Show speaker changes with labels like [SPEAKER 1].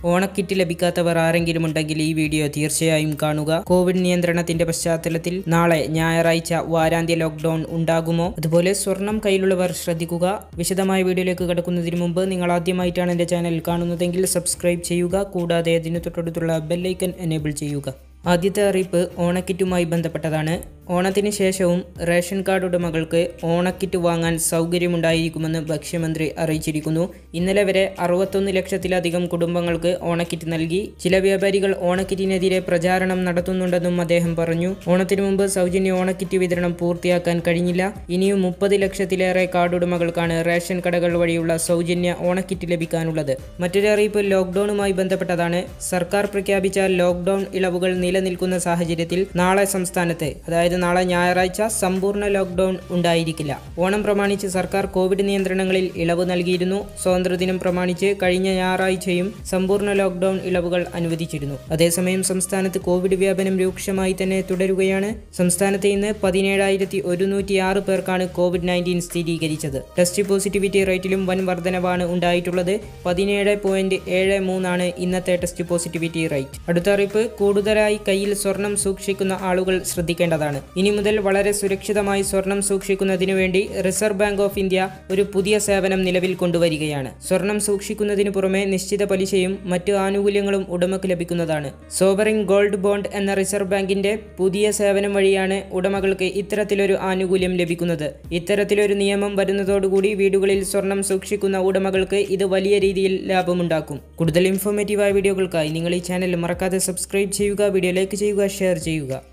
[SPEAKER 1] ഓണക്കിറ്റ് ലഭിക്കാത്തവർ ആരെങ്കിലും ഉണ്ടെങ്കിൽ ഈ വീഡിയോ തീർച്ചയായും കാണുക കോവിഡ് നിയന്ത്രണത്തിന്റെ പശ്ചാത്തലത്തിൽ നാളെ ഞായറാഴ്ച വാരാന്ത്യ ലോക്ക്ഡൌൺ ഉണ്ടാകുമോ അതുപോലെ സ്വർണം കയ്യിലുള്ളവർ ശ്രദ്ധിക്കുക വിശദമായ വീഡിയോയിലേക്ക് കടക്കുന്നതിന് മുമ്പ് നിങ്ങൾ ആദ്യമായിട്ടാണ് എൻ്റെ ചാനൽ കാണുന്നതെങ്കിൽ സബ്സ്ക്രൈബ് ചെയ്യുക കൂടാതെ അതിന് തൊട്ടടുത്തുള്ള ബെല്ലൈക്കൻ എനേബിൾ ചെയ്യുക ആദ്യത്തെ അറിയിപ്പ് ഓണക്കിറ്റുമായി ബന്ധപ്പെട്ടതാണ് ഓണത്തിന് ശേഷവും റേഷൻ കാർഡ് ഉടമകൾക്ക് ഓണക്കിറ്റ് വാങ്ങാൻ സൗകര്യമുണ്ടായിരിക്കുമെന്ന് ഭക്ഷ്യമന്ത്രി അറിയിച്ചിരിക്കുന്നു ഇന്നലെ വരെ അറുപത്തൊന്ന് ലക്ഷത്തിലധികം കുടുംബങ്ങൾക്ക് ഓണക്കിറ്റ് നൽകി ചില വ്യാപാരികൾ ഓണക്കിറ്റിനെതിരെ പ്രചാരണം നടത്തുന്നുണ്ടെന്നും അദ്ദേഹം പറഞ്ഞു ഓണത്തിന് മുമ്പ് സൗജന്യ ഓണക്കിറ്റ് വിതരണം പൂർത്തിയാക്കാൻ കഴിഞ്ഞില്ല ഇനിയും മുപ്പത് ലക്ഷത്തിലേറെ കാർഡ് ഉടമകൾക്കാണ് റേഷൻ കടകൾ വഴിയുള്ള സൗജന്യ ഓണക്കിറ്റ് ലഭിക്കാനുള്ളത് മറ്റൊരു അറിയിപ്പ് ലോക്ക്ഡൌണുമായി ബന്ധപ്പെട്ടതാണ് സർക്കാർ പ്രഖ്യാപിച്ച ലോക്ക്ഡൌൺ ഇളവുകൾ നിലനിൽക്കുന്ന സാഹചര്യത്തിൽ നാളെ സംസ്ഥാനത്ത് അതായത് നാളെ ഞായറാഴ്ച സമ്പൂർണ്ണ ലോക്ക്ഡൌൺ ഉണ്ടായിരിക്കില്ല ഓണം പ്രമാണിച്ച് സർക്കാർ കോവിഡ് നിയന്ത്രണങ്ങളിൽ ഇളവ് നൽകിയിരുന്നു സ്വാതന്ത്ര്യദിനം പ്രമാണിച്ച് കഴിഞ്ഞ ഞായറാഴ്ചയും സമ്പൂർണ്ണ ലോക്ക്ഡൌൺ ഇളവുകൾ അനുവദിച്ചിരുന്നു അതേസമയം സംസ്ഥാനത്ത് കോവിഡ് വ്യാപനം രൂക്ഷമായി തന്നെ തുടരുകയാണ് സംസ്ഥാനത്ത് ഇന്ന് പതിനേഴായിരത്തി ഒരുന്നൂറ്റി ആറ് പേർക്കാണ് കോവിഡ് നയൻറ്റീൻ സ്ഥിരീകരിച്ചത് ടെസ്റ്റ് പോസിറ്റിവിറ്റി റേറ്റിലും വൻ വർധനവാണ് ഉണ്ടായിട്ടുള്ളത് പതിനേഴ് പോയിന്റ് ഏഴ് മൂന്നാണ് ഇന്നത്തെ ടെസ്റ്റ് പോസിറ്റിവിറ്റി റേറ്റ് അടുത്ത അറിയിപ്പ് കൂടുതലായി കയ്യിൽ സ്വർണം സൂക്ഷിക്കുന്ന ആളുകൾ ശ്രദ്ധിക്കേണ്ടതാണ് ഇനി മുതൽ വളരെ സുരക്ഷിതമായി സ്വർണം സൂക്ഷിക്കുന്നതിനു വേണ്ടി റിസർവ് ബാങ്ക് ഓഫ് ഇന്ത്യ ഒരു പുതിയ സേവനം നിലവിൽ കൊണ്ടുവരികയാണ് സ്വർണം സൂക്ഷിക്കുന്നതിന് പുറമെ നിശ്ചിത പലിശയും മറ്റു ആനുകൂല്യങ്ങളും ഉടമക്ക് ലഭിക്കുന്നതാണ് സോവറിംഗ് ഗോൾഡ് ബോണ്ട് എന്ന റിസർവ് ബാങ്കിന്റെ പുതിയ സേവനം വഴിയാണ് ഉടമകൾക്ക് ഇത്തരത്തിലൊരു ആനുകൂല്യം ലഭിക്കുന്നത് ഇത്തരത്തിലൊരു നിയമം വരുന്നതോടുകൂടി വീടുകളിൽ സ്വർണം സൂക്ഷിക്കുന്ന ഉടമകൾക്ക് ഇത് വലിയ രീതിയിൽ ലാഭമുണ്ടാക്കും കൂടുതൽ ഇൻഫോർമേറ്റീവായ വീഡിയോകൾക്കായി നിങ്ങൾ ഈ ചാനൽ മറക്കാതെ സബ്സ്ക്രൈബ് ചെയ്യുക വീഡിയോ ലൈക്ക് ചെയ്യുക ഷെയർ ചെയ്യുക